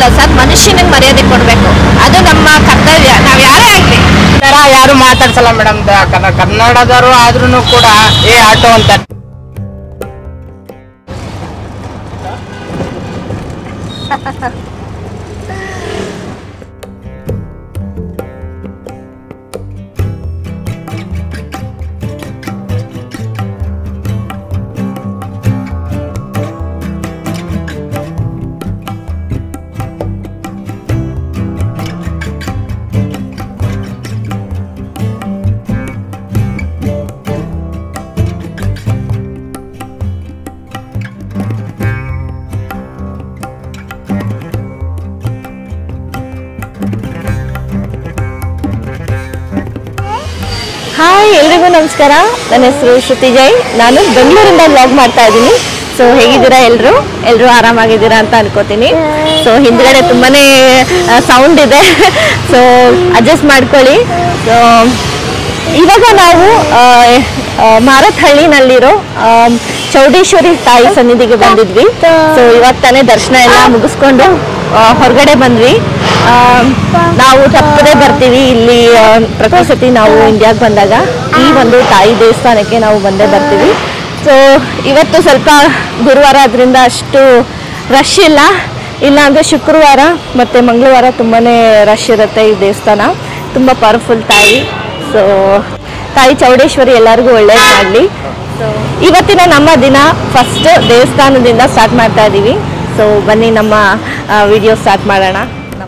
ಅಲ್ಲ ಸರ್ ಮನುಷ್ಯನಿಗೆ ಮರ್ಯಾದೆ ಕೊಡಬೇಕು ಅದು ನಮ್ಮ ಕರ್ತವ್ಯ ನಾವು ಯಾರೇ ಆಗಲಿ ಈ ತರ ಯಾರು ಮಾತಾಡ್ಸಲ್ಲ ಮೇಡಮ್ ಕನ್ನಡದವರು ಆದ್ರೂ ಕೂಡ ಏ ಆಟೋ ಅಂತ ಹಾಯ್ ಎಲ್ರಿಗೂ ನಮಸ್ಕಾರ ನನ್ನ ಹೆಸರು ಶ್ರುತಿ ಜೈ ನಾನು ಬೆಂಗಳೂರಿಂದ ವ್ಲಾಗ್ ಮಾಡ್ತಾ ಇದ್ದೀನಿ ಸೊ ಹೇಗಿದ್ದೀರಾ ಎಲ್ಲರೂ ಎಲ್ಲರೂ ಆರಾಮಾಗಿದ್ದೀರಾ ಅಂತ ಅನ್ಕೋತೀನಿ ಸೊ ಹಿಂದ್ಗಡೆ ತುಂಬಾನೇ ಸೌಂಡ್ ಇದೆ ಸೊ ಅಡ್ಜಸ್ಟ್ ಮಾಡ್ಕೊಳ್ಳಿ ಸೊ ಇವಾಗ ನಾವು ಆ, ಆ, ಮಾರತ್ಹಳ್ಳಿನಲ್ಲಿರೋ ಆ, ಚೌಡೇಶ್ವರಿ ತಾಯಿ ಸನ್ನಿಧಿಗೆ ಬಂದಿದ್ವಿ ಸೊ ಇವಾಗ ತಾನೇ ದರ್ಶನ ಎಲ್ಲ ಮುಗಿಸ್ಕೊಂಡು ಆ, ಹೊರಗಡೆ ಬಂದ್ವಿ ಆ, ನಾವು ತಪ್ಪದೆ ಬರ್ತೀವಿ ಇಲ್ಲಿ ಆ, ಪ್ರತಿ ಸತಿ ನಾವು ಇಂಡಿಯಾಗೆ ಬಂದಾಗ ಈ ಒಂದು ತಾಯಿ ದೇವಸ್ಥಾನಕ್ಕೆ ನಾವು ಬಂದೇ ಬರ್ತೀವಿ ಸೊ ಇವತ್ತು ಸ್ವಲ್ಪ ಗುರುವಾರ ಅದರಿಂದ ಅಷ್ಟು ರಶ್ ಇಲ್ಲ ಇಲ್ಲ ಅಂದರೆ ಶುಕ್ರವಾರ ಮತ್ತು ಮಂಗಳವಾರ ತುಂಬಾ ರಶ್ ಇರುತ್ತೆ ಈ ದೇವಸ್ಥಾನ ತುಂಬ ಪವರ್ಫುಲ್ ತಾಯಿ ಸೊ ತಾಯಿ ಚೌಡೇಶ್ವರಿ ಎಲ್ಲರಿಗೂ ಒಳ್ಳೇದು ಮಾಡಲಿ ಸೊ ಇವತ್ತಿನ ನಮ್ಮ ದಿನ ಫಸ್ಟ್ ದೇವಸ್ಥಾನದಿಂದ ಸ್ಟಾರ್ಟ್ ಮಾಡ್ತಾ ಇದ್ದೀವಿ ಸೊ ಬನ್ನಿ ನಮ್ಮ ವಿಡಿಯೋ ಸ್ಟಾರ್ಟ್ ಮಾಡೋಣ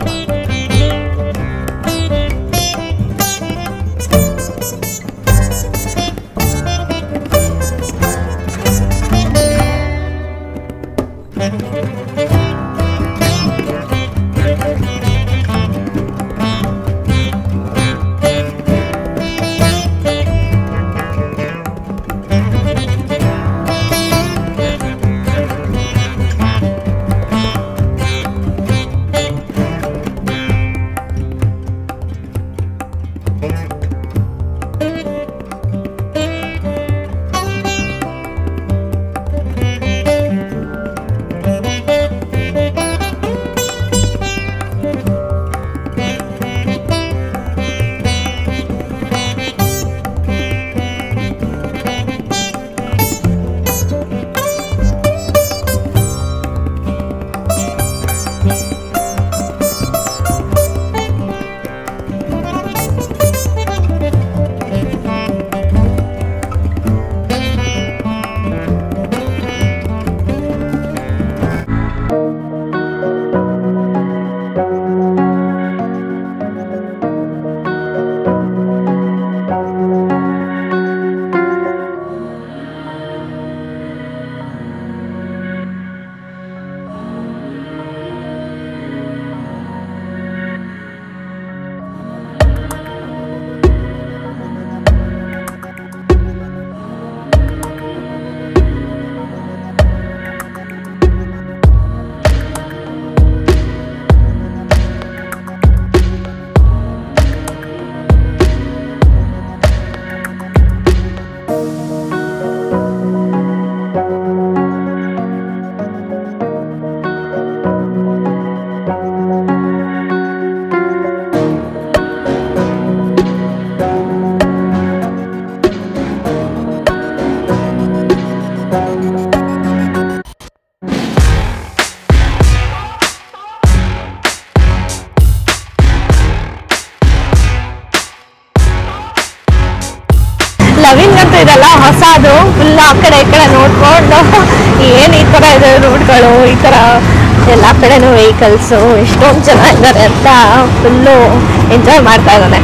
ಲವಿಂಗಂತೂ ಇದೆಲ್ಲ ಹೊಸದು ಫುಲ್ ಆ ಕಡೆ ಈ ಕಡೆ ನೋಡ್ಕೊಂಡು ಏನು ಈ ಥರ ಇದೆ ರೋಡ್ಗಳು ಈ ಥರ ಎಲ್ಲ ಕಡೆನೂ ವೆಹಿಕಲ್ಸು ಎಷ್ಟೊಂದು ಜನ ಇದ್ದಾರೆ ಅಂತ ಫುಲ್ಲು ಎಂಜಾಯ್ ಮಾಡ್ತಾ ಇದ್ದಾನೆ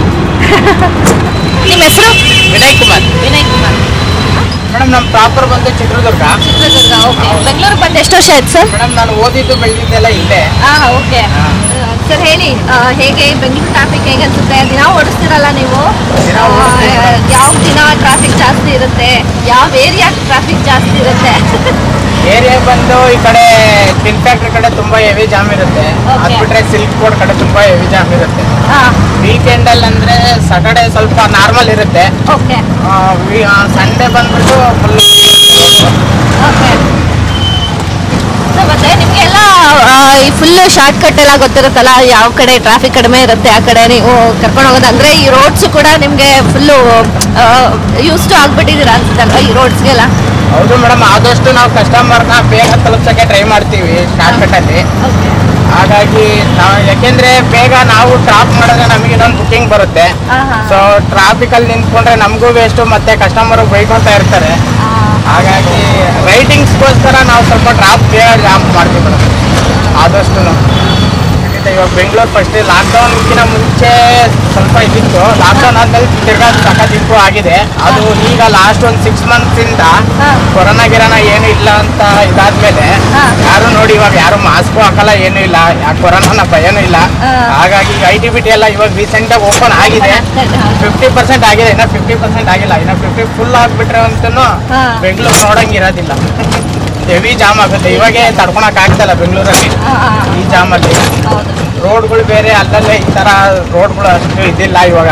ನಿಮ್ಮ ಹೆಸರು ವಿನಯ್ ಕುಮಾರ್ ವಿನಯ್ ಕುಮಾರ್ ಮೇಡಮ್ ನಮ್ಮ ಪ್ರಾಪರ್ ಬಂದು ಚಿತ್ರದುರ್ಗ ಚಿತ್ರದುರ್ಗ ಓಕೆ ಬೆಂಗಳೂರಿಗೆ ಬಂದು ಎಷ್ಟು ವರ್ಷ ಆಯ್ತು ಸರ್ ಮೇಡಮ್ ನಾನು ಓದಿದ್ದು ಬೆಳೆದಿದ್ದೆಲ್ಲ ಇಲ್ಲೇ ಹಾಂ ಓಕೆ ಸರ್ ಹೇಳಿ ಆ, ಹೇಗೆ ಬೆಂಗಳೂರು ಟ್ರಾಫಿಕ್ ಹೇಗೆ ಅನ್ಸುತ್ತೆ ದಿನ ಓಡಿಸ್ತಿರಲ್ಲ ನೀವು ದಿನ ಆ, ಓಡಿಸ್ತೀನಿ. ಯಾವ ದಿನ ಟ್ರಾಫಿಕ್ ಜಾಸ್ತಿ ಇರುತ್ತೆ ಯಾವ ಏರಿಯಾ ಟ್ರಾಫಿಕ್ ಜಾಸ್ತಿ ಇರುತ್ತೆ ಏರಿಯಾ ಬಂದು ಈ ಕಡೆ ಟಿನ್ ಫ್ಯಾಕ್ಟ್ರಿ ಕಡೆ ತುಂಬಾ ಹೆವಿ ಜಾಮ್ ಇರುತ್ತೆ Okay. ಅದ್ ಬಿಟ್ರೆ ಸಿಲ್ಕ್ ಬೋರ್ಡ್ ಕಡೆ ತುಂಬಾ ಹೆವಿ ಜಾಮ್ ಇರುತ್ತೆ ಹಾಂ ವೀಕೆಂಡ್ ಅಲ್ಲಿ ಅಂದ್ರೆ ಸಾಟರ್ಡೆ ಸ್ವಲ್ಪ ನಾರ್ಮಲ್ ಇರುತ್ತೆ ಓಕೆ ಸಂಡೇ ಬಂದ್ಬಿಟ್ಟು ಫುಲ್ ಓಕೆ ಸೊ ಮತ್ತೆ ನಿಮಗೆಲ್ಲ ಈ ಫುಲ್ ಶಾರ್ಟ್ ಕಟ್ ಎಲ್ಲ ಗೊತ್ತಿರುತ್ತಲ್ಲ ಯಾವ ಕಡೆ ಟ್ರಾಫಿಕ್ ಕಡಿಮೆ ಇರುತ್ತೆ ಆ ಕಡೆ ನೀವು ಕರ್ಕೊಂಡು ಹೋಗೋದು ಅಂದ್ರೆ ಈ ರೋಡ್ಸ್ ಕೂಡ ನಿಮ್ಗೆ ಫುಲ್ಲು ಯೂಸ್ ಟು ಆಗ್ಬಿಟ್ಟಿದ್ದೀರಾ ಅನ್ಸುತ್ತಲ್ವಾ ಈ ರೋಡ್ಸ್ಗೆಲ್ಲ ಹೌದು ಮೇಡಮ್ ಆದಷ್ಟು ನಾವು ಕಸ್ಟಮರ್ನ ಬೇಗ ತಲುಪ್ಸಕ್ಕೆ ಟ್ರೈ ಮಾಡ್ತೀವಿ ಶಾರ್ಟ್ ಕಟ್ಟಲ್ಲಿ ಹಾಗಾಗಿ ನಾವು ಯಾಕೆಂದ್ರೆ ಬೇಗ ನಾವು ಡ್ರಾಪ್ ಮಾಡಿದ್ರೆ ನಮಗೆ ಇನ್ನೊಂದು ಬುಕಿಂಗ್ ಬರುತ್ತೆ ಸೊ ಟ್ರಾಫಿಕ್ ಅಲ್ಲಿ ನಿಂತ್ಕೊಂಡ್ರೆ ನಮಗೂ ವೇಸ್ಟು ಮತ್ತೆ ಕಸ್ಟಮರ್ ಬೈಕೊಂತ ಇರ್ತಾರೆ ಹಾಗಾಗಿ ರೈಟಿಂಗ್ಸ್ಗೋಸ್ಕರ ನಾವು ಸ್ವಲ್ಪ ಡ್ರಾಪ್ ಬೇಗ ಡ್ರಾಪ್ ಮಾಡ್ತೀವಿ ಮೇಡಮ್ ಆದಷ್ಟು ಖಂಡಿತ ಇವಾಗ ಬೆಂಗಳೂರು ಫಸ್ಟ್ ಲಾಕ್ಡೌನ್ಗಿನ ಮುಂಚೆ ಸ್ವಲ್ಪ ಇದಿತ್ತು ಲಾಕ್ಡೌನ್ ಆದ್ಮೇಲೆ ತಿರ್ಗಾ ಸಖತ್ ಇಂಪ್ರೂವ್ ಆಗಿದೆ ಅದು ಈಗ ಲಾಸ್ಟ್ ಒಂದು ಸಿಕ್ಸ್ ಮಂತ್ಸ್ ಇಂದ ಹಾ. ಕೊರೋನಾ ಗಿರೋನ ಏನು ಇಲ್ಲ ಅಂತ ಇದಾದ್ಮೇಲೆ ಹಾ. ಯಾರು ನೋಡಿ ಇವಾಗ ಯಾರು ಮಾಸ್ಕು ಹಾಕಲ್ಲ ಏನು ಇಲ್ಲ ಯಾಕೆ ಕೊರೋನಾನ ಭಯನೂ ಇಲ್ಲ ಹಾ. ಹಾಗಾಗಿ ಐ ಟಿ ಬಿ ಟಿ ಎಲ್ಲ ಇವಾಗ ರೀಸೆಂಟ್ ಆಗಿ ಓಪನ್ ಆಗಿದೆ ಫಿಫ್ಟಿ ಪರ್ಸೆಂಟ್ ಆಗಿದೆ ಇನ್ನ ಫಿಫ್ಟಿ ಪರ್ಸೆಂಟ್ ಆಗಿಲ್ಲ ಇನ್ನ ಫಿಫ್ಟಿ ಫುಲ್ ಆಗ್ಬಿಟ್ರೆ ಅಂತೂ ಹಾ. ಬೆಂಗಳೂರು ನೋಡಂಗಿರೋದಿಲ್ಲ ಹೆವಿ ಜಾಮ್ ಆಗುತ್ತೆ ಇವಾಗೆ ತಡ್ಕೊಳಕ್ ಆಗ್ತಲ್ಲ ಬೆಂಗಳೂರಲ್ಲಿ ಈ ಜಾಮಲ್ಲಿ ರೋಡ್ಗಳು ಬೇರೆ ಅಲ್ಲಲ್ಲೇ ಈ ತರ ರೋಡ್ಗಳು ಅಷ್ಟು ಇದಿಲ್ಲ ಇವಾಗ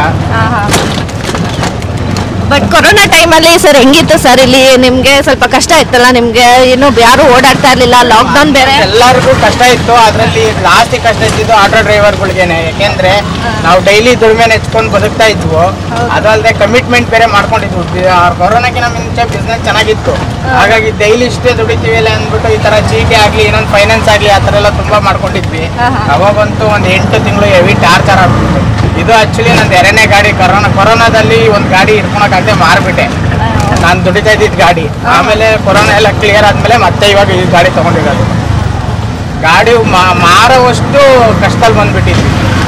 ಬಟ್ ಕೊರೋನಾ ಟೈಮಲ್ಲಿ ಸರ್ ಹೆಂಗಿತ್ತು ಸರ್ ಇಲ್ಲಿ ನಿಮ್ಗೆ ಸ್ವಲ್ಪ ಕಷ್ಟ ಇತ್ತಲ್ಲ ನಿಮ್ಗೆ ಏನು ಯಾರು ಓಡಾಡ್ತಾ ಇರ್ಲಿಲ್ಲ ಲಾಕ್ಡೌನ್ ಬೇರೆ ಎಲ್ಲರಿಗೂ ಕಷ್ಟ ಇತ್ತು ಅದರಲ್ಲಿ ಜಾಸ್ತಿ ಕಷ್ಟ ಇದ್ದಿದ್ದು ಆಟೋ ಡ್ರೈವರ್ಗಳಿಗೇನೆ ಯಾಕೆಂದ್ರೆ ನಾವು ಡೈಲಿ ದುಡಿಮೆ ನೆಚ್ಕೊಂಡು ಬದುಕ್ತಾ ಇದ್ವು ಅದಲ್ಲದೆ ಕಮಿಟ್ಮೆಂಟ್ ಬೇರೆ ಮಾಡ್ಕೊಂಡಿದ್ವು ಬಿ- ಆ ಕೊರೋನಾಕಿನ ಮುಂಚೆ ಬಿಸ್ನೆಸ್ ಚೆನ್ನಾಗಿತ್ತು ಹಾಗಾಗಿ ಡೈಲಿ ಇಷ್ಟೇ ದುಡಿತೀವಿ ಇಲ್ಲ ಅಂದ್ಬಿಟ್ಟು ಈ ತರ ಚೀಟಿ ಆಗ್ಲಿ ಇನ್ನೊಂದು ಫೈನಾನ್ಸ್ ಆಗ್ಲಿ ಆ ಥರ ಎಲ್ಲ ತುಂಬಾ ಮಾಡ್ಕೊಂಡಿದ್ವಿ ಹಾ, ಹಾ. ಅವಾಗಂತೂ ಒಂದು ಎಂಟು ತಿಂಗಳು ಹೆವಿ ಟಾರ್ಚರ್ ಆಗ್ಬಿಟ್ಟು ಇದು ಆಕ್ಚುಲಿ ನಂದು ಎರಡನೇ ಗಾಡಿ ಕೊರೋನಾ ಕೊರೋನಾದಲ್ಲಿ ಒಂದು ಗಾಡಿ ಇಟ್ಕೊಳಕ್ಕಾಗದೆ ಮಾರ್ಬಿಟ್ಟೆ ನಾನು ದುಡಿತಾ ಇದ್ದಿದ್ದು ಗಾಡಿ ಆಮೇಲೆ ಕೊರೋನಾ ಎಲ್ಲ ಕ್ಲಿಯರ್ ಆದ್ಮೇಲೆ ಮತ್ತೆ ಇವಾಗ ಈ ಗಾಡಿ ತಗೊಂಡಿರೋದು ಗಾಡಿ ಮಾ- ಮಾರುವಷ್ಟು ಕಷ್ಟದಲ್ಲಿ ಬಂದ್ಬಿಟ್ಟಿದ್ವಿ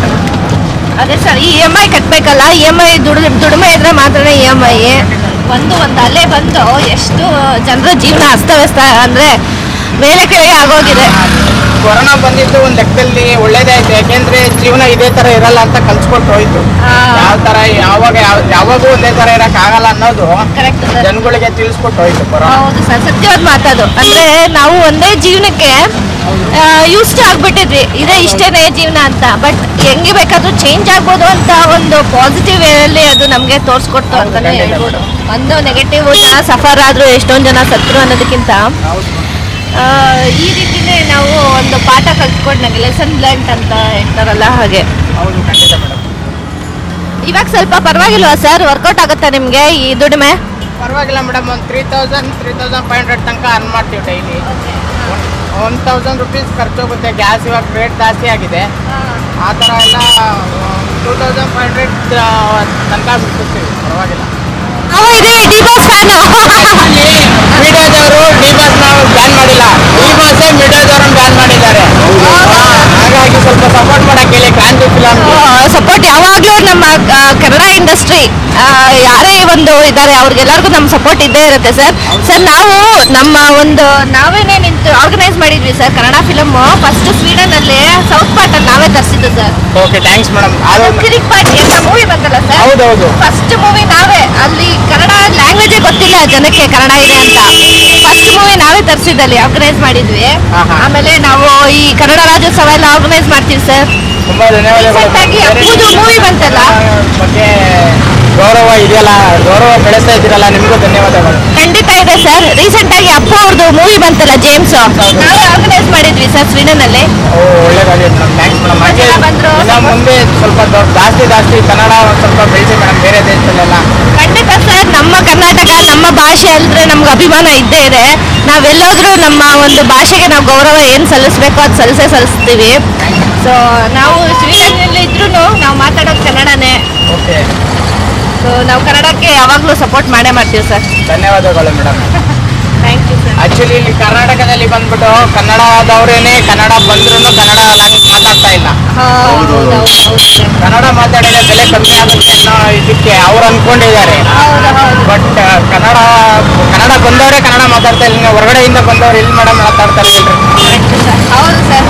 ಅದೇ ಸರ್ ಇ ಎಮ್ ಐ ಕಟ್ಬೇಕಲ್ಲ ಇ ಎಮ್ ಐ ದುಡ್ ದುಡಿಮೆ ಇದ್ರೆ ಮಾತ್ರ ಇ ಎಮ್ ಐ ಒಂದು ಒಂದು ಅಲೆ ಬಂದು ಎಷ್ಟು ಜನರ ಜೀವನ ಅಸ್ತವ್ಯಸ್ತ ಅಂದ್ರೆ ಮೇಲೆ ಕೆಳಗೆ ಆಗೋಗಿದೆ ಕೊರೋನಾ ಬಂದಿದ್ದು ಒಂದು ಲೆಕ್ಕದಲ್ಲಿ ಒಳ್ಳೇದಾಯ್ತು ಯಾಕೆಂದ್ರೆ ಜೀವನ ಇದೇ ತರ ಇರಲ್ಲ ಅಂತ ಕಲ್ಸ್ಕೊಟ್ಟು ಹೋಯ್ತು ಆ. ಯಾವ ತರ ಯಾವಾಗ ಯಾವ- ಯಾವಾಗೂ ಒಂದೇ ತರ ಇರಕ್ ಆಗಲ್ಲ ಅನ್ನೋದು ಕರೆಕ್ಟ್ ಸರ್ ಜನಗಳಿಗೆ ತಿಳಿಸ್ಕೊಟ್ಟು ಹೋಯ್ತು ಕೊರೋನಾ ಹೌದು ಸರ್ ಸತ್ಯವಾದ ಮಾತದು ಅಂದ್ರೆ ನಾವು ಒಂದೇ ಜೀವನಕ್ಕೆ ಯೂಸ್ ಆಗ್ಬಿಟ್ಟಿದ್ವಿ ಇದೇ ಇಷ್ಟೇನೆ ಜೀವನ ಅಂತ ಬಟ್ ಹೆಂಗೆ ಬೇಕಾದ್ರೂ ಚೇಂಜ್ ಆಗ್ಬೋದು ಅಂತ ಒಂದು ಪಾಸಿಟಿವ್ ವೇಯಲ್ಲಿ ಅದು ನಮಗೆ ತೋರಿಸ್ಕೊಡ್ತು ಅಂತಾನೆ ಖಂಡಿತ ಹೇಳ್ಬೋದು ಒಂದು ನೆಗೆಟಿವ್ ಜನ ಸಫರ್ ಆದ್ರು ಎಷ್ಟೊಂದು ಜನ ಸತ್ರು ಅನ್ನೋದಕ್ಕಿಂತ ಆ, ಈ ರೀತಿನೇ ನಾವು ಒಂದು ಪಾಠ ಕಲ್ತ್ಕೊಂಡಂಗೆ ಲೆಸನ್ ಲರ್ನ್ಟ್ ಅಂತ ಹೇಳ್ತಾರಲ್ಲ ಹಾಗೆ ಹೌದು ಖಂಡಿತ ಮೇಡಮ್ ಇವಾಗ ಸ್ವಲ್ಪ ಪರವಾಗಿಲ್ವಾ ಸರ್ ವರ್ಕೌಟ್ ಆಗುತ್ತಾ ನಿಮಗೆ ಈ ದುಡಿಮೆ ಪರವಾಗಿಲ್ಲ ಮೇಡಮ್ ಒಂದು three thousand three thousand five hundred ತನಕ ಅರ್ನ್ ಮಾಡ್ತೀವಿ ಡೈಲಿ ಒನ್ ತೌಸಂಡ್ ರುಪೀಸ್ ಖರ್ಚೋಗುತ್ತೆ ಗ್ಯಾಸ್ ಇವಾಗ ರೇಟ್ ಜಾಸ್ತಿ ಆಗಿದೆ ಆ ಥರ ಎಲ್ಲ ಟೂ ತೌಸಂಡ್ ಫೈವ್ ಹಂಡ್ರೆಡ್ ತನಕ ಬಿಡ್ತೀವಿ ಪರವಾಗಿಲ್ಲ ನಾವು ಇದೇ ಡಿ ಬಾಸ್ ಫ್ಯಾನು ಮೀಡಿಯಾದವರು ಡಿ ಬಾಸ್ ನಾವು ಬ್ಯಾನ್ ಮಾಡಿಲ್ಲ ಡಿ ಬಾಸೇ ಮೀಡಿಯಾದವ್ರನ್ನ ಬ್ಯಾನ್ ಮಾಡಿದ್ದಾರೆ ಹಾ, ಹಾಗಾಗಿ ಸ್ವಲ್ಪ ಸಪೋರ್ಟ್ ಮಾಡಕ್ಕೆ ಹೇಳಿ ಕ್ರಾಂತಿ ಫಿಲಮ್ ಸಪೋರ್ಟ್ ಯಾವಾಗಲೂ ನಮ್ಮ ಆ, ಕನ್ನಡ ಇಂಡಸ್ಟ್ರಿ ಯಾರೇ ಒಂದು ಇದ್ದಾರೆ ಅವ್ರಿಗೆಲ್ಲರಿಗೂ ನಮ್ಮ ಸಪೋರ್ಟ್ ಇದ್ದೇ ಇರುತ್ತೆ ಸರ್ ಸರ್ ನಾವು ನಮ್ಮ ಒಂದು ನಾವೇನೇ ನಿಂತು ಆರ್ಗನೈಸ್ ಮಾಡಿದ್ವಿ sir Kannada film first Sweden ಅಲ್ಲಿ ಸೌತ್ ಪಾರ್ಟ್ ಅಲ್ಲಿ ನಾವೇ ತರಿಸಿದ್ದು ಸರ್ ಓಕೆ ಥ್ಯಾಂಕ್ಸ್ ಮೇಡಮ್ ಅದು ಕಿರಿಕ್ ಪಾರ್ಟ್ ಅಂತ ಮೂವಿ ಬಂತಲ್ಲ ಸರ್ ಹೌದೌದು ಫಸ್ಟ್ ಮೂವಿ ನಾವೇ ಅಲ್ಲಿ ಕನ್ನಡ ಲ್ಯಾಂಗ್ವೇಜೇ ಗೊತ್ತಿಲ್ಲ ಜನಕ್ಕೆ ಕನ್ನಡ ಇದೆ ಅಂತ ಫಸ್ಟ್ ಮೂವಿ ನಾವೇ ತರಿಸಿದ್ದಲ್ಲಿ ಆರ್ಗನೈಸ್ ಮಾಡಿದ್ವಿ ಆಹಾ. ಆಮೇಲೆ ನಾವು ಈ ಕನ್ನಡ ರಾಜ್ಯೋತ್ಸವ ಎಲ್ಲ ಆರ್ಗನೈಸ್ ಮಾಡ್ತೀವಿ ಸರ್ ತುಂಬಾ ಧನ್ಯವಾದಗಳು Recent ಆಗಿ ಅಪ್ಪುದು movie ಬಂತಲ್ಲ? ಬಗ್ಗೆ ಗೌರವ ಇದೆಯಲ್ಲ ಗೌರವ ಬೆಳೆಸ್ತಾ ಇದ್ದೀರಲ್ಲ ನಿಮಗೂ ಧನ್ಯವಾದಗಳು ಖಂಡಿತ ಇದೆ ಸರ್ ರೀಸೆಂಟ್ ಆಗಿ ಅಪ್ಪ ಅವ್ರದ್ದು ಮೂವಿ ಬಂತಲ್ಲ ಜೇಮ್ಸ್ ನಾವೇ ಆರ್ಗನೈಸ್ ಮಾಡಿದ್ವಿ ಸರ್ ಸ್ವೀಡನ್ ಅಲ್ಲಿ ಓ ಒಳ್ಳೇದಾಗಿದೆ ಮೇಡಮ್ ಥ್ಯಾಂಕ್ಸ್ ಮೇಡಮ್ ಹಾಗೆ ಜನ ಬಂದ್ರು. ಇನ್ನ ಮುಂದೆ ಸ್ವಲ್ಪ ದೊಡ್ಡ ಜಾಸ್ತಿ ಜಾಸ್ತಿ ಕನ್ನಡ ಒಂದು ಸ್ವಲ್ಪ ಬೆಳೆಸಿ ಮೇಡಮ್ ಬೇರೆ ದೇಶದಲ್ಲೆಲ್ಲ ಖಂಡಿತ ಸರ್ ನಮ್ಮ ಕರ್ನಾಟಕ ನಮ್ಮ ಭಾಷೆ ಅಂದ್ರೆ ನಮ್ಗೆ ಅಭಿಮಾನ ಇದ್ದೇ ಇದೆ ನಾವೆಲ್ಲೋದ್ರೂ ನಮ್ಮ ಒಂದು ಭಾಷೆಗೆ ನಾವು ಗೌರವ ಏನು ಸಲ್ಲಿಸ್ಬೇಕು ಅದು ಸಲ್ಲಿಸೇ ಸಲ್ಲಿಸ್ತೀವಿ ಸೊ ನಾವು ಸ್ವೀಡನ್ ಇದ್ರೂ ನಾವು ಮಾತಾಡೋದು ಕನ್ನಡನೇ ಓಕೆ ಸೊ ನಾವು ಕನ್ನಡಕ್ಕೆ ಯಾವಾಗಲೂ ಸಪೋರ್ಟ್ ಮಾಡೇ ಮಾಡ್ತೀವಿ ಸರ್ ಧನ್ಯವಾದಗಳು madam thank you sir actually ಇಲ್ಲಿ ಕರ್ನಾಟಕದಲ್ಲಿ ಬಂದ್ಬಿಟ್ಟು ಕನ್ನಡದವರೇನೆ ಕನ್ನಡ ಬಂದ್ರೂ ಕನ್ನಡ ಲ್ಯಾಂಗ್ವೇಜ್ ಮಾತಾಡ್ತಾ ಇಲ್ಲ ಹೌದು ಹೌದು ಹೌದು ಸರ್ ಕನ್ನಡ ಮಾತಾಡಿದ್ರೆ ಬೆಲೆ ಕಮ್ಮಿ ಆಗುತ್ತೆ ಅನ್ನೋ ಇದಕ್ಕೆ ಅವ್ರು ಅನ್ಕೊಂಡಿದ್ದಾರೆ ಹೌದು ಹೌದು ಬಟ್ ಕನ್ನಡ ಕನ್ನಡ ಬಂದವರೇ ಕನ್ನಡ ಮಾತಾಡ್ತಾ ಇಲ್ಲ ಇನ್ನು ಹೊರಗಡೆಯಿಂದ ಬಂದವ್ರು ಇಲ್ಲಿ ಮೇಡಮ್ ಮಾತಾಡ್ತಾರೆ ಹೇಳ್ರಿ ಹೌದು ಸರ್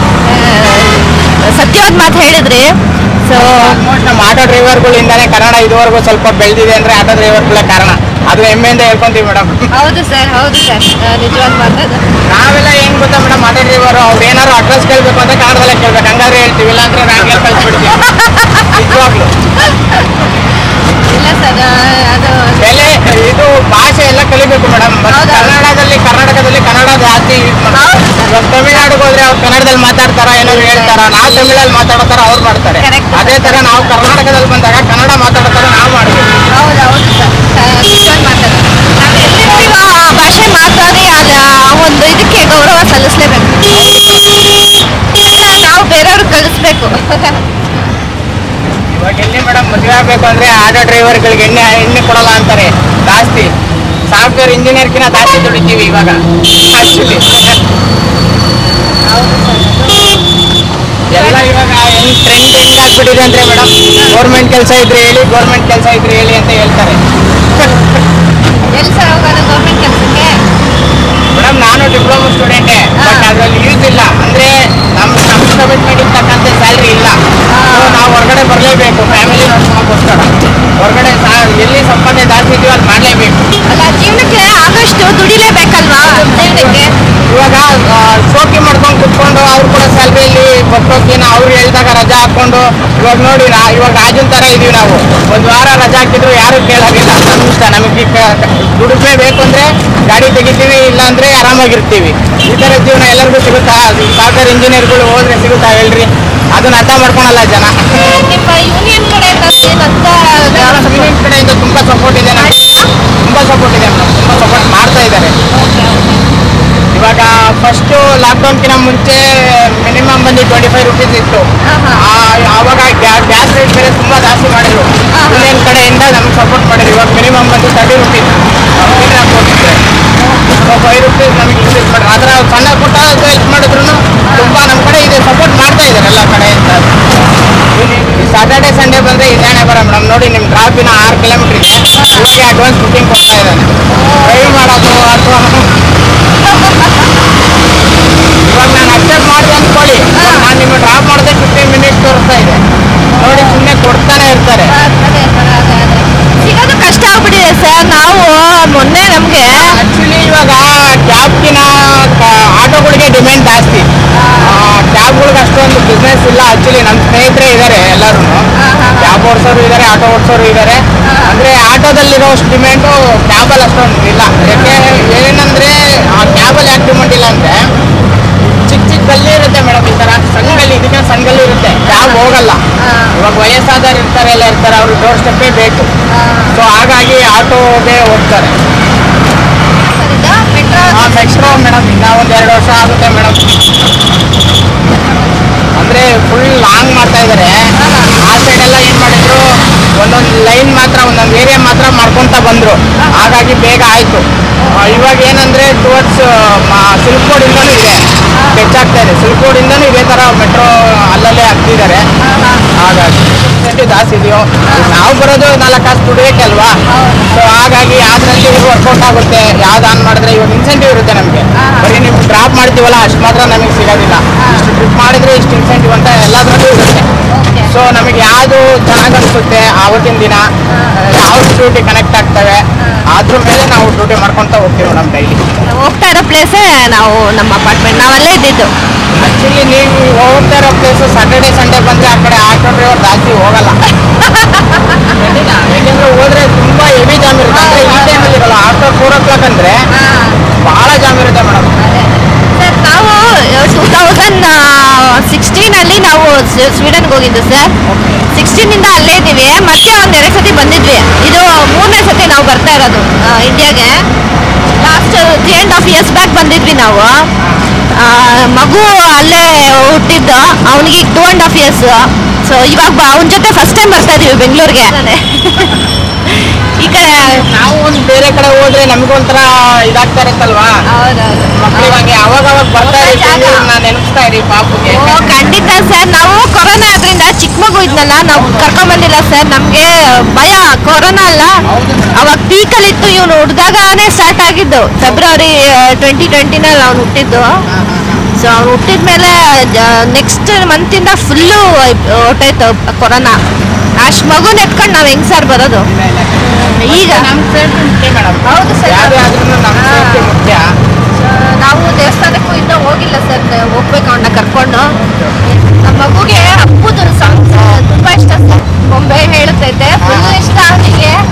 ಸತ್ಯವಾದ ಮಾತು ಹೇಳಿದ್ರಿ ಸೊ ಆಲ್ಮೋಸ್ಟ್ ನಮ್ಮ ಆಟೋ ಡ್ರೈವರ್ಗಳಿಂದಾನೇ ಕನ್ನಡ ಇದುವರೆಗೂ ಸ್ವಲ್ಪ ಬೆಳೆದಿದೆ ಅಂದ್ರೆ ಆಟೋ ಡ್ರೈವರ್ಗಳೇ ಕಾರಣ ಅದು ಹೆಮ್ಮೆಯಿಂದ ಹೇಳ್ಕೊಂತೀವಿ ಮೇಡಮ್ ಹೌದು ಸರ್ ಹೌದು ಸರ್ ನಿಜವಾದ ಮಾತದು ನಾವೆಲ್ಲ ಏನ್ ಗೊತ್ತಾ ಮೇಡಮ್ ಆಟೋ ಡ್ರೈವರ್ ಅವ್ರು ಏನಾದ್ರು ಅಡ್ರೆಸ್ ಕೇಳ್ಬೇಕು ಅಂತ ಕನ್ನಡದಲ್ಲೇ ಕೇಳ್ಬೇಕು ಹಂಗಾದ್ರೆ ಹೇಳ್ತೀವಿ ಇಲ್ಲಾಂದ್ರೆ ರಾಂಗ್ ಕಳ್ಸ್ಬಿಡ್ತೀವಿ ನಿಜವಾಗ್ಲು ಇಲ್ಲ ಇಲ್ಲ ಸರ್ ಅದು ಬೆಲೆ ಇದು ಭಾಷೆ ಎಲ್ಲ ಕಲಿಬೇಕು ಮೇಡಮ್ ಹೌದಾ? ಕನ್ನಡದಲ್ಲಿ ಕರ್ನಾಟಕದಲ್ಲಿ ಕನ್ನಡ ಜಾಸ್ತಿ ಯೂಸ್ ಮಾಡ್ತಾರೆ ಇವಾಗ ತಮಿಳ್ನಾಡಿಗೆ ಹೋದ್ರೆ ಅವ್ರು ಕನ್ನಡದಲ್ಲಿ ಮಾತಾಡ್ತಾರ ಏನಾದ್ರು ಹೇಳ್ತಾರ ನಾವು ತಮಿಳಲ್ಲಿ ಮಾತಾಡ್ತಾರ ಅವ್ರು ಮಾಡ್ತಾರೆ Correct. ಅದೇ ತರ ನಾವು ಕರ್ನಾಟಕದಲ್ಲಿ ಬಂದಾಗ ಕನ್ನಡ ಮಾತಾಡ್ತಾರ ನಾವು ಮಾಡ್ಬೇಕು ಹೌದು ಹೌದು ಸರ್ ಮಾತಾಡೋದು ನಾವು ಎಲ್ಲಿರ್ತೀವೋ ಆ ಭಾಷೆ ಮಾತಾಡಿ ಅದು ಆ ಒಂದು ಇದಕ್ಕೆ ಗೌರವ ಸಲ್ಲಿಸ್ಲೇಬೇಕು ಇಲ್ಲ ನಾವು ಬೇರೆಯವ್ರಿಗೆ ಕಲಿಸ್ಬೇಕು ಇವಾಗ ಎಲ್ಲಿ ಮೇಡಮ್ ಮದುವೆ ಆಗ್ಬೇಕು ಅಂದ್ರೆ ಆಟೋ ಡ್ರೈವರ್ಗಳಿಗೆ ಎಣ್ಣೆ ಎಣ್ಣೆ ಕೊಡಲ್ಲ ಅಂತಾರೆ ಜಾಸ್ತಿ ಸಾಫ್ಟ್ವೇರ್ ಇಂಜಿನಿಯರ್ಗಿನ ಜಾಸ್ತಿ ದುಡಿತೀವಿ ಇವಾಗ ಆಕ್ಚುಲಿ ಎಲ್ಲ ಇವಾಗ ಹೆಂಗ್ ಟ್ರೆಂಡ್ ಹೆಂಗ್ ಆಗ್ಬಿಟ್ಟಿದೆ ಅಂದ್ರೆ ಮೇಡಮ್ ಗೌರ್ಮೆಂಟ್ ಕೆಲಸ ಇದ್ರೆ ಹೇಳಿ ಗೌರ್ಮೆಂಟ್ ಕೆಲಸ ಇದ್ರೆ ಹೇಳಿ ಅಂತ ಹೇಳ್ತಾರೆ ಎಲ್ಲಿ ಸರ್ ಹೋಗೋದು ಗೌರ್ಮೆಂಟ್ ಕೆಲಸಕ್ಕೆ ಮೇಡಮ್ ನಾನು ಡಿಪ್ಲೊಮಾ ಸ್ಟೂಡೆಂಟೇ ಬಟ್ ಅದ್ರಲ್ಲಿ ಯೂಸ್ ಇಲ್ಲ ಅಂದ್ರೆ ನಮ್ಮ ನಮ್ಮ ಕಮಿಟ್ಮೆಂಟ್ ತಕ್ಕಂತೆ ಸ್ಯಾಲ್ರಿ ಇಲ್ಲ So ನಾವು ಹೊರಗಡೆ ಬರಲೇಬೇಕು ಫ್ಯಾಮಿಲಿ ನೋಡ್ಕೊಳಕ್ಕೋಸ್ಕರ ಹೊರಗಡೆ ಸಾ- ಎಲ್ಲಿ ಸಂಪಾದನೆ ಜಾಸ್ತಿ ಇದೆಯೋ ಅದು ಮಾಡಲೇಬೇಕು ಅಲ್ಲ ಜೀವನಕ್ಕೆ ಆದಷ್ಟು ದುಡಿಲೇಬೇಕಲ್ವಾ ಜೀವನಕ್ಕೆ ಇವಾಗ ಆ, ಶೋಕಿ ಮಾಡ್ಕೊಂಡು ಕುತ್ಕೊಂಡು ಅವ್ರು ಕೂಡ ಸ್ಯಾಲ್ರಿಯಲ್ಲಿ ಕೊಟ್ಟೋಕಿನ ಅವ್ರು ಹೇಳ್ದಾಗ ರಜಾ ಹಾಕೊಂಡು ಇವಾಗ ನೋಡಿ ನಾ ಇವಾಗ ರಾಜನ್ ತರ ಇದೀವಿ ನಾವು ಒಂದ್ ವಾರ ರಜಾ ಹಾಕಿದ್ರು ಯಾರು ಕೇಳೋದಿಲ್ಲ ನಮ್ಮ ಇಷ್ಟ ನಮಗೆ ದುಡಿಮೆ ಬೇಕು ಅಂದ್ರೆ ಗಾಡಿ ತೆಗಿತೀವಿ ಇಲ್ಲ ಅಂದ್ರೆ ಆರಾಮಾಗಿರ್ತೀವಿ ಈ ತರ ಜೀವನ ಎಲ್ಲರಿಗೂ ಸಿಗುತ್ತಾ ಸಾಫ್ಟ್ವೇರ್ ಇಂಜಿನಿಯರ್ಗಳು ಹೋದ್ರೆ ಸಿಗುತ್ತಾ ಹೇಳ್ರಿ ಅದನ್ನ ಅರ್ಥ ಮಾಡ್ಕೊಳಲ್ಲ ಜನ ನಿಮ್ಮ ಯೂನಿಯನ್ ಕಡೆಯಿಂದ ಏನಂತ ಯೂನಿಯನ್ ಕಡೆಯಿಂದ ತುಂಬಾ ಸಪೋರ್ಟ್ ಇದೆ ನಮ್ಗೆ ತುಂಬಾ ಸಪೋರ್ಟ್ ಇದೆ ಮೇಡಮ್ ತುಂಬಾ ಸಪೋರ್ಟ್ ಮಾಡ್ತಾ ಇದ್ದಾರೆ ಇವಾಗ ಫಸ್ಟು ಲಾಕ್ಡೌನ್ಕಿಂತ ಮುಂಚೆ ಮಿನಿಮಮ್ ಬಂದು ಟ್ವೆಂಟಿ ಫೈವ್ ರುಪೀಸ್ ಇತ್ತು ಆಹಾ. ಆ- ಆವಾಗ ಗ್ಯಾಸ್ ರೇಟ್ ಬೇರೆ ತುಂಬ ಜಾಸ್ತಿ ಮಾಡಿದ್ರು ಆಹಾ. ಯೂನಿಯನ್ ಕಡೆಯಿಂದ ನಮ್ಗೆ ಸಪೋರ್ಟ್ ಮಾಡಿದ್ರು ಇವಾಗ ಮಿನಿಮಮ್ ಬಂದು ತರ್ಟಿ ರುಪೀಸ್ ಕೊಟ್ಟಿದ್ರೆ ಫೈವ್ ರುಪೀಸ್ ನಮಗೆ ಇನ್ಕ್ರೀಸ್ ಮಾಡಿದ್ರು ಅದರ ಸಣ್ಣ ಪುಟ್ಟ ಹೆಲ್ಪ್ ಮಾಡಿದ್ರು ತುಂಬ ನಮ್ಮ ಕಡೆ ಇದೆ ಸಪೋರ್ಟ್ ಮಾಡ್ತಾ ಇದ್ದಾರೆ ಎಲ್ಲ ಕಡೆಯಿಂದ ಸ್ಯಾಟರ್ಡೆ ಸಂಡೇ ಬಂದರೆ ಇದಾನೆ ಬರ ಮೇಡಮ್ ನೋಡಿ ನಿಮ್ಮ ಡ್ರಾಪಿನ ಆರು ಕಿಲೋಮೀಟರ್ ಇದೆ ಇವಾಗ ಅಡ್ವಾನ್ಸ್ ಬುಕಿಂಗ್ ಕೊಡ್ತಾ ಇದ್ದಾನೆ ಡ್ರೈವ್ ಮಾಡೋದು ಅಥವಾ ಇವಾಗ ನಾನು ಅಕ್ಸೆಪ್ಟ್ ಮಾಡಿದೆ ಅನ್ಕೊಳ್ಳಿ ನಾನು ನಿಮ್ಮ ಡ್ರಾಪ್ ಮಾಡಿದೆ ಫಿಫ್ಟೀನ್ ಮಿನಿಟ್ಸ್ ತೋರಿಸ್ತಾ ಇದೆ ನೋಡಿ ಸುಮ್ಮನೆ ಕೊಡ್ತಾನೆ ಇರ್ತಾರೆ ಸಿಗೋದು ಕಷ್ಟ ಆಗ್ಬಿಟ್ಟಿದೆ ಸರ್ ನಾವು ಮೊನ್ನೆ ನಮಗೆ ಆಕ್ಚುಲಿ ಇವಾಗ ಕ್ಯಾಬ್ಗಿನ ಆಟೋಗಳಿಗೆ ಡಿಮ್ಯಾಂಡ್ ಜಾಸ್ತಿ ಕ್ಯಾಬ್ಗಳಿಗೆ ಅಷ್ಟೊಂದು ಬಿಸ್ನೆಸ್ ಇಲ್ಲ ಆಕ್ಚುಲಿ ನಮ್ಮ ಸ್ನೇಹಿತರೆ ಇದ್ದಾರೆ ಎಲ್ಲರೂ ಕ್ಯಾಬ್ ಓಡಿಸೋರು ಇದ್ದಾರೆ ಆಟೋ ಓಡಿಸೋರು ಇದ್ದಾರೆ ಅಂದ್ರೆ ಆಟೋದಲ್ಲಿರೋ ಅಷ್ಟು ಡಿಮ್ಯಾಂಡು ಕ್ಯಾಬಲ್ಲಿ ಅಷ್ಟೊಂದು ಇಲ್ಲ ಯಾಕೆ ಏನಂದ್ರೆ ಆ ಕ್ಯಾಬಲ್ಲಿ ಯಾಕೆ ಡಿಮ್ಯಾಂಡ್ ಇಲ್ಲ ಅಂದ್ರೆ ಚಿಕ್ಕ ಚಿಕ್ಕ ಗಲ್ಲಿ ಇರುತ್ತೆ ಮೇಡಮ್ ಈ ತರ ಸಣ್ಣ ಗಲ್ಲಿ ಇದಕ್ಕೆ ಸಣ್ಣ ಗಲ್ಲಿ ಇರುತ್ತೆ ಕ್ಯಾಬ್ ಹೋಗಲ್ಲ ಇವಾಗ ವಯಸ್ಸಾದವ್ರು ಇರ್ತಾರೆ ಎಲ್ಲ ಇರ್ತಾರೆ ಅವ್ರಿಗೆ ಡೋರ್ ಸ್ಟೆಪ್ಪೇ ಬೇಕು ಸೊ ಹಾಗಾಗಿ ಆಟೋಗೆ ಹೋಗ್ತಾರೆ ಆ ಮೆಟ್ರೋ ಮೇಡಮ್ ಇನ್ನ ಒಂದ್ ಎರಡು ವರ್ಷ ಆಗುತ್ತೆ ಮೇಡಮ್ ಅಂದ್ರೆ ಫುಲ್ ಲಾಂಗ್ ಮಾಡ್ತಾ ಇದಾರೆ ಆ ಸೈಡ್ ಎಲ್ಲ ಏನ್ ಮಾಡಿದ್ರು ಒಂದೊಂದು ಲೈನ್ ಮಾತ್ರ ಒಂದೊಂದು ಏರಿಯಾ ಮಾತ್ರ ಮಾಡ್ಕೊಂತ ಬಂದ್ರು ಹಾಗಾಗಿ ಬೇಗ ಆಯ್ತು ಆ, ಇವಾಗ ಏನಂದ್ರೆ ಟುವರ್ಡ್ಸ್ ಸಿಲ್ಕ್ ಬೋರ್ಡ್ ಇಂದನೂ ಇದೆ ಹೆಚ್ಚಾಗ್ತಾ ಇದೆ ಸಿಲ್ಕ್ ಬೋರ್ಡ್ ಇಂದನೂ ಇದೇ ತರ ಮೆಟ್ರೋ ಅಲ್ಲಲ್ಲೇ ಹಾಕ್ತಿದ್ದಾರೆ ಹಾಗಾಗಿ ಇನ್ಸೆಂಟಿವ್ ಜಾಸ್ತಿ ಇದೆಯೋ ನಾವು ಬರೋದು ನಾಲ್ಕು ಕಾಸು ದುಡಿಯೋಕೆ ಅಲ್ವಾ ಸೊ ಹಾಗಾಗಿ ಯಾವ್ದ್ರಲ್ಲಿ ವರ್ಕೌಟ್ ಆಗುತ್ತೆ ಯಾವ್ದು ಆನ್ ಮಾಡಿದ್ರೆ ಇವಾಗ ಇನ್ಸೆಂಟಿವ್ ಇರುತ್ತೆ ನಮಗೆ ಬರೀ ನೀವು ಡ್ರಾಪ್ ಮಾಡ್ತೀವಲ್ಲ ಅಷ್ಟು ಮಾತ್ರ ನಮಗೆ ಸಿಗೋದಿಲ್ಲ ಇಷ್ಟು ಟ್ರಿಪ್ ಮಾಡಿದ್ರೆ ಇಷ್ಟು ಇನ್ಸೆಂಟಿವ್ ಅಂತ ಎಲ್ಲದರಲ್ಲೂ ಇರುತ್ತೆ ಸೊ ನಮಗೆ ಯಾವುದು ಚೆನ್ನಾಗಿ ಅನಿಸುತ್ತೆ ಆವತ್ತಿನ ದಿನ ಯಾವ ಡ್ಯೂಟಿ ಕನೆಕ್ಟ್ ಆಗ್ತವೆ ಅದ್ರ ಮೇಲೆ ನಾವು ಡ್ಯೂಟಿ ಮಾಡ್ಕೊಂತ ಹೋಗ್ತೀವಿ ಮೇಡಮ್ ಡೈಲಿ ಹೋಗ್ತಾ ಇರೋ ಪ್ಲೇಸೇ ನಾವು ನಮ್ಮ ಅಪಾರ್ಟ್ಮೆಂಟ್ ನಾವಲ್ಲೇ ಇದ್ದಿದ್ದು ಆಕ್ಚುಲಿ ನೀವು ಹೋಗ್ತಾ ಇರೋ ಪ್ಲೇಸು ಸ್ಯಾಟರ್ಡೆ ಸಂಡೇ ಬಂದ್ರೆ ಆ ಕಡೆ ಆಟೋ ಡ್ರೈವರ್ ಜಾಸ್ತಿ ಹೋಗಲ್ಲ ಖಂಡಿತ. ಯಾಕೆಂದ್ರೆ ಹೋದ್ರೆ ತುಂಬಾ ಹೆವಿ ಜಾಮ್ ಇರುತ್ತೆ ಅಂದ್ರೆ ಈ ಟೈಮಲ್ಲಿ ಇರಲ್ಲ ಆಫ್ಟರ್ ಫೋರ್ ಓ ಕ್ಲಾಕ್ ಅಂದ್ರೆ ಬಹಳ ಜಾಮ್ ಇರುತ್ತೆ ಮೇಡಮ್ ಸರ್ ನಾವು ಟೂ ತೌಸಂಡ್ ಸಿಕ್ಸ್ಟೀನಲ್ಲಿ ನಾವು ಸ್- ಸ್ವೀಡನ್ಗೆ ಹೋಗಿದ್ದು ಸರ್ ಸಿಕ್ಸ್ಟೀನಿಂದ ಅಲ್ಲೇ ಇದ್ದೀವಿ ಮತ್ತೆ ಒಂದು ಎರಡು ಸತಿ ಬಂದಿದ್ವಿ ಇದು ಮೂರನೇ ಸತಿ ನಾವು ಬರ್ತಾ ಇರೋದು ಆ, ಇಂಡಿಯಾಗೆ last three and half years back ಬಂದಿದ್ವಿ ನಾವು ಆ, ಮಗು ಅಲ್ಲೇ ಹುಟ್ಟಿದ್ದು ಅವನಿಗೆ ಈಗ two and half years so ಇವಾಗ ಅವನ ಜೊತೆ ಫಸ್ಟ್ ಟೈಮ್ ಬರ್ತಾ ಇದೀವಿ ಬೆಂಗಳೂರಿಗೆ ಈ ಕಡೆ ನಾವು ಒಂದು ಬೇರೆ ಕಡೆ ಹೋದ್ರೆ ನಮಗೊಂಥರ ಇದಾಗ್ತಾ ಇರುತ್ತಲ್ವಾ ಹೌದೌದು ಮಕ್ಳಿಗೆ ಹಂಗೆ ಅವಾಗ ಅವಾಗ ಬರ್ತಾ ಇರಿ ಹೊಸ ಜಾಗ. ನಾನು ನೆನಪಿಸ್ತಾ ಇರಿ ಪಾಪುಗೆ ಓ ಖಂಡಿತ ಸರ್ ನಾವು ಕೊರೋನಾ ಆದ್ರಿಂದ ಚಿಕ್ಕ ಮಗು ಇದ್ನಲ್ಲ ನಾವು ಕರ್ಕೊಂಡ್ ಬಂದಿಲ್ಲ ಸರ್ ನಮ್ಗೆ ಭಯ ಕೊರೋನಾ ಅಲ್ಲ ಅವಾಗ ಪೀಕಲ್ಲಿ ಇತ್ತು ಇವನು ಹುಡ್ದಾಗನೇ ಸ್ಟಾರ್ಟ್ ಆಗಿದ್ದು ಫೆಬ್ರವರಿ ಟ್ವೆಂಟಿ ಟ್ವೆಂಟಿನಲ್ಲಿ ಅವ್ನು ಹುಟ್ಟಿದ್ದು ಸೊ ಅವ್ನು ಹುಟ್ಟಿದ್ಮೇಲೆ ನೆಕ್ಸ್ಟ್ ಮಂತಿಂದ ಫುಲ್ಲು ಹೊಟ್ಟೈತು ಕೊರೋನಾ ಅಷ್ಟು ಮಗುನ ಎತ್ಕೊಂಡು ನಾವು ಹೆಂಗ್ ಸರ್ ಬರೋದು ಈಗ ನಮ್ಮ ಸೇಫ್ಟಿ ಮುಖ್ಯ ಮೇಡಮ್ ಹೌದು sir. ಯಾವುದೇ ಆದ್ರೂ ನಮ್ಮ ಹಾ. ಸೇಫ್ಟಿ ಮುಖ್ಯ ನಾವು ದೇವಸ್ಥಾನಕ್ಕೂ ಇನ್ನೂ ಹೋಗಿಲ್ಲ ಸರ್ ಹೋಗ್ಬೇಕು ಅವನ್ನ ಕರ್ಕೊಂಡು ನಮ್ಮ ಮಗುಗೆ ಹಬ್ಬದ ಸಾಂಗ್ಸ್ ತುಂಬಾ ಇಷ್ಟ ಸರ್ ಬೊಂಬೆ ಹೇಳುತ್ತೈತೆ ಫುಲ್ ಇಷ್ಟ ಅವನಿಗೆ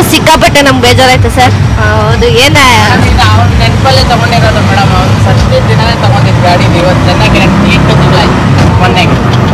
ಸಿಕ್ಕಾಪಟ್ಟೆ ನಮ್ಗೆ ಬೇಜಾರಾಯ್ತು ಸರ್ ಹೌದು ಏನ ಅವ್ನ ನೆನಪಲ್ಲೇ ತಗೊಂಡಿರೋದು ಮೇಡಮ್ ಅವ್ನು ಫಸ್ಟ್ ದಿನನೇ ತಗೊಂಡಿದ್ದು ಗಾಡಿ ಇವತ್ತು ಚೆನ್ನಾಗಿ ಎಂಟು ತಿಂಗಳಾಯ್ತು ಮೊನ್ನೆಗೆ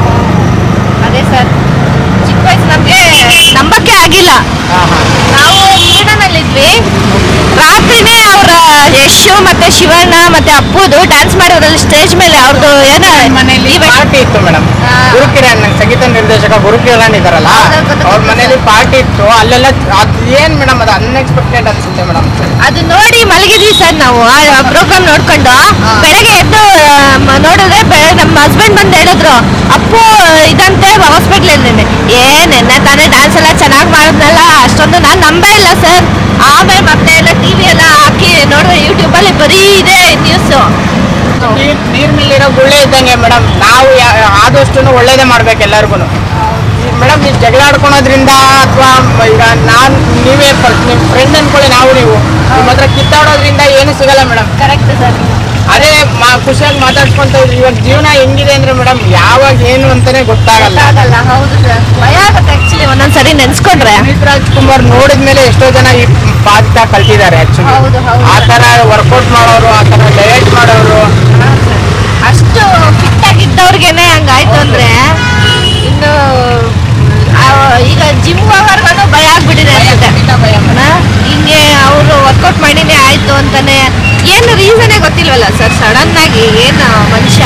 ಅದೇ ಸರ್ ಚಿಕ್ಕ ವಯಸ್ಸು ನಮಗೆ ನಂಬಕ್ಕೆ ಆಗಿಲ್ಲ ಹಾಂ ಹಾಂ ನಾವು ಕ್ರೀಡಾನಲ್ಲಿದ್ವಿ ರಾತ್ರಿನೇ ಅವರ ಯಶು ಮತ್ತೆ ಶಿವಣ್ಣ ಮತ್ತೆ ಅಪ್ಪುದು ಡ್ಯಾನ್ಸ್ ಮಾಡಿದ್ರಲ್ಲಿ ಸ್ಟೇಜ್ ಮೇಲೆ ಅವ್ರದ್ದು ಏನೋ ಮನೆಯಲ್ಲಿ event- ಪಾರ್ಟಿ ಇತ್ತು ಮೇಡಮ್ ಹಾ. ಗುರುಕಿರಣ್ ನಂಗೆ ಸಂಗೀತ ನಿರ್ದೇಶಕ ಗುರುಕಿರಣ್ ಇದಾರಲ್ಲ ಹೌದು, ಗೊತ್ತು, ಅವ್ರ ಗೊತ್ತು. ಮನೇಲಿ ಪಾರ್ಟಿ ಇತ್ತು ಅಲ್ಲೆಲ್ಲ ಅದ್ ಏನ್ ಮೇಡಮ್ ಅದು ಅನ್ಎಕ್ಸ್ಪೆಕ್ಟೆಡ್ ಅನ್ಸುತ್ತೆ ಮೇಡಮ್ ಅದು ನೋಡಿ ಮಲಗಿದ್ವಿ ಸರ್ ನಾವು ಆ ಪ್ರೋಗ್ರಾಮ್ ನೋಡ್ಕೊಂಡು ಬೆಳಗ್ಗೆ ಎದ್ದು ಆ, ಮ- ನೋಡಿದ್ರೆ ಬೆ- ನಮ್ಮ ಹಸ್ಬೆಂಡ್ ಬಂದು ಹೇಳಿದ್ರು ಅಪ್ಪು ಇದಂತೆ ಹಾಸ್ಪಿಟ್ಲ್ ಇದ್ದೇನೆ ಏ ನೆನ್ನೆ ತಾನೇ ಡ್ಯಾನ್ಸ್ ಎಲ್ಲ ಚೆನ್ನಾಗಿ ಮಾಡಿದ್ನಲ್ಲ ಅಷ್ಟೊಂದು ನಾನು ನಂಬೇ ಇಲ್ಲ ಸರ್ ಆಮೇಲೆ ಮತ್ತೆ ಎಲ್ಲ ಟಿವಿ ಎಲ್ಲ ಹಾಕಿ ನೋಡಿದ್ರೆ ಯೂಟ್ಯೂಬಲ್ಲಿ ಬರೀ ಇದೆ ನ್ಯೂಸು ನೀರ್ ನೀರ್ ಮೇಲಿರೋ ಗುಳ್ಳೆ ಇದ್ದಂಗೆ ಮೇಡಮ್ ನಾವು ಯಾ- ಆದಷ್ಟು ಒಳ್ಳೇದೇ ಮಾಡ್ಬೇಕು ಎಲ್ಲರಿಗೂ ಮೇಡಮ್ ನೀವು ಜಗಳ ಆಡ್ಕೊಳೋದ್ರಿಂದ ಅಥವಾ ಈಗ ನಾನ್ ನೀವೇ ಫಸ್ಟ್ ನಿಮ್ ಫ್ರೆಂಡ್ ಅನ್ಕೊಳ್ಳಿ ನಾವು ನೀವು ನಿಮ್ಮ ಹತ್ರ ಕಿತ್ತಾಡೋದ್ರಿಂದ ಏನು ಸಿಗಲ್ಲ ಮೇಡಮ್ ಕರೆಕ್ಟ್ ಸರ್ ಅದೇ ಮಾ- ಖುಷಿಯಾಗಿ ಮಾತಾಡ್ಸ್ಕೊಂತ ಇದ್ದೀವಿ. ಇವಾಗ ಜೀವನ ಹೆಂಗಿದೆ ಅಂದ್ರೆ ಮೇಡಮ್ ಯಾವಾಗ ಏನು ಅಂತಾನೆ ಗೊತ್ತಾಗಲ್ಲ ಆಗಲ್ಲ ಹೌದು ಸರ್ ಭಯ ಆಗುತ್ತೆ ಆಕ್ಚುಲಿ ಒಂದೊಂದ್ಸರಿ ನೆನ್ಸ್ಕೊಂಡ್ರೆ ಪುನೀತ್ ರಾಜ್ಕುಮಾರ್ ನೋಡಿದ್ಮೇಲೆ ಎಷ್ಟೋ ಜನ ಈ ಪಾತ್ರ ಕಲ್ತಿದ್ದಾರೆ ಆಕ್ಚುಲಿ ಹೌದು, ಹೌದು. ಆ ತರ ವರ್ಕೌಟ್ ಮಾಡೋರು ಆ ತರ ಡಯಟ್ ಮಾಡೋರು ಅಷ್ಟು ಫಿಟ್ ಆಗಿದ್ದವ್ರಿಗೆನೆ ಹಂಗಾಯ್ತು ಅಂದ್ರೆ ಇನ್ನು ಆ, ಈಗ ಜಿಮ್ ಹೋಗೋರ್ಗು ಭಯ ಆಗ್ಬಿಟ್ಟಿದೆ ಅನ್ಸುತ್ತೆ ಹಾ? ಹಿಂಗೆ ಅವರು ವರ್ಕೌಟ್ ಮಾಡಿನೇ ಆಯ್ತು ಅಂತಾನೆ ಏನು ರೀಸನೇ ಗೊತ್ತಿಲ್ವಲ್ಲ ಸರ್ ಸಡನ್ ಆಗಿ ಏನು ಮನುಷ್ಯ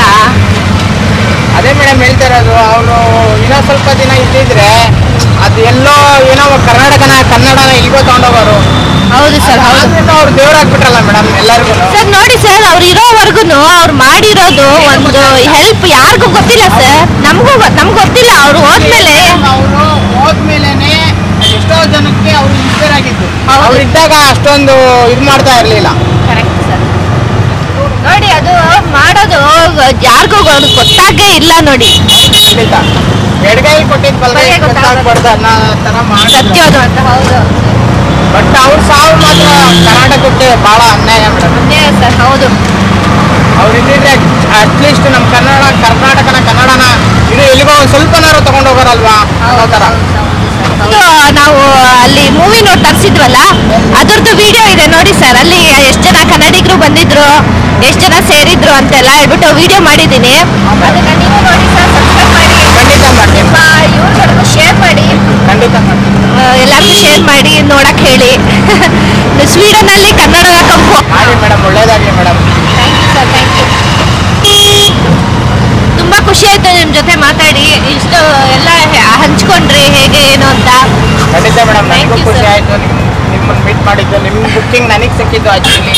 ಅದೇ ಮೇಡಮ್ ಹೇಳ್ತಾ ಇರೋದು ಅವರು ಇನ್ನೂ ಸ್ವಲ್ಪ ದಿನ ಇದ್ದಿದ್ರೆ ಅದು ಎಲ್ಲೋ ಏನೋ ಕರ್ನಾಟಕನ ಕನ್ನಡನ ಇಲ್ಗೋ ತಗೊಂಡೋಗೋರು ಹೌದು ಸರ್ ಹೌದು ಆದ್ರಿಂದ ಅವ್ರು ದೇವ್ರಾಗ್ಬಿಟ್ರಲ್ಲ ಮೇಡಮ್ ಎಲ್ಲರಿಗೂ ಸರ್ ನೋಡಿ ಸರ್ ಅವ್ರು ಇರೋವರೆಗೂ ಅವ್ರು ಮಾಡಿರೋದು ಒಂದು ಹೆಲ್ಪ್ ಯಾರಿಗೂ ಗೊತ್ತಿಲ್ಲ ಸರ್ ನಮಗೂ ನಮ್ಗೆ ಗೊತ್ತಿಲ್ಲ ಅವ್ರು ಹೋದ್ಮೇಲೆ ಅವರು ಹೋದ್ಮೇಲೆನೆ ಎಷ್ಟೋ ಜನಕ್ಕೆ ಅವ್ರು ಇನ್ಸ್ಪೈರ್ ಆಗಿದ್ದು ಹೌದು. ಅವ್ರು ಇದ್ದಾಗ ಅಷ್ಟೊಂದು ಇದು ಮಾಡ್ತಾ ಇರ್ಲಿಲ್ಲ ಕರೆಕ್ಟ್ ಸರ್ ನೋಡಿ ಅದು ಮಾಡೋದು ಯಾರಿಗೂ ಗೊತ್ತಾಗೇ ಇಲ್ಲ ನೋಡಿ ಖಂಡಿತ ಎಡಗೈ ಕೊಟ್ಟಿದ್ ಬಲಗೈ ಬಲಗೈ ಗೊತ್ತಾಗ್ಬಾರ್ದು. ಗೊತ್ತಾಗ್ಬಾರ್ದು ಅನ್ನೋ ತರ ಮಾಡಿ ಸತ್ಯವಾದ ಅಂತ ಹೌದು ಬಟ್ ಅವ್ರ ಸಾವು ಮಾತ್ರ ಕರ್ನಾಟಕಕ್ಕೆ ಬಹಳ ಅನ್ಯಾಯ ಮೇಡಮ್ ಅದೇ ಸರ್ ಹೌದು ಅವ್ರು ಇದ್ದಿದ್ರೆ ಅಟ್ಲೀಸ್ಟ್ ನಮ್ಮ ಕನ್ನಡ ಕರ್ನಾಟಕನ ಕನ್ನಡನ ಇದು ಎಲ್ಲಿಗೋ ಒಂದು ಸ್ವಲ್ಪನಾರು ತಗೊಂಡು ಹೋಗೋರಲ್ವಾ ಅನ್ನೋ ಥರ ಇದು ನಾವು ಅಲ್ಲಿ ಮೂವಿ ನೋಡಿ ತರಿಸಿದ್ವಲ್ಲ ಅದ್ರದ್ದು ವಿಡಿಯೋ ಇದೆ ನೋಡಿ ಸರ್ ಅಲ್ಲಿ ಎಷ್ಟು ಜನ ಕನ್ನಡಿಗರು ಬಂದಿದ್ರು ಎಷ್ಟು ಜನ ಸೇರಿದ್ರು ಅಂತೆಲ್ಲ ಹೇಳ್ಬಿಟ್ಟು ವಿಡಿಯೋ ಮಾಡಿದ್ದೀನಿ ಅದನ್ನ ನೀವು ನೋಡಿ ಸರ್ ಸಬ್ಸ್ಕ್ರೈಬ್ ಮಾಡಿ ಖಂಡಿತ ಮಾಡ್ತೀನಿ ಇವ್ರಿಗೂ ಶೇರ್ ಮಾಡಿ ಖಂಡಿತ ಮಾಡ್ತೀನಿ ಆ, ಎಲ್ಲರಿಗೂ ಶೇರ್ ಮಾಡಿ ನೋಡಕ್ ಹೇಳಿ ಸ್ವೀಡನ್ ಅಲ್ಲಿ ಕನ್ನಡದ ಕಂಪು ಮಾಡಿ ಮೇಡಮ್ ಒಳ್ಳೇದಾಗಲಿ madam thank you sir thank you ತುಂಬಾ ಖುಷಿ ಆಯ್ತು ನಿಮ್ ಜೊತೆ ಮಾತಾಡಿ ಇಷ್ಟು ಎಲ್ಲ ಹೆ- ಹಂಚ್ಕೊಂಡ್ರಿ ಹೇಗೆ ಏನು ಅಂತ ಖಂಡಿತ ಮೇಡಮ್ Thank ನನಗೂ you, ಖುಷಿ sir. ಆಯ್ತು ನಿಮ್ ನಿಮ್ಮನ್ನ ಮೀಟ್ ಮಾಡಿದ್ದು ನಿಮ್ಮ ಬುಕ್ಕಿಂಗ್ ನನಗೆ ಸಿಕ್ಕಿದ್ದು ಆಕ್ಚುಲಿ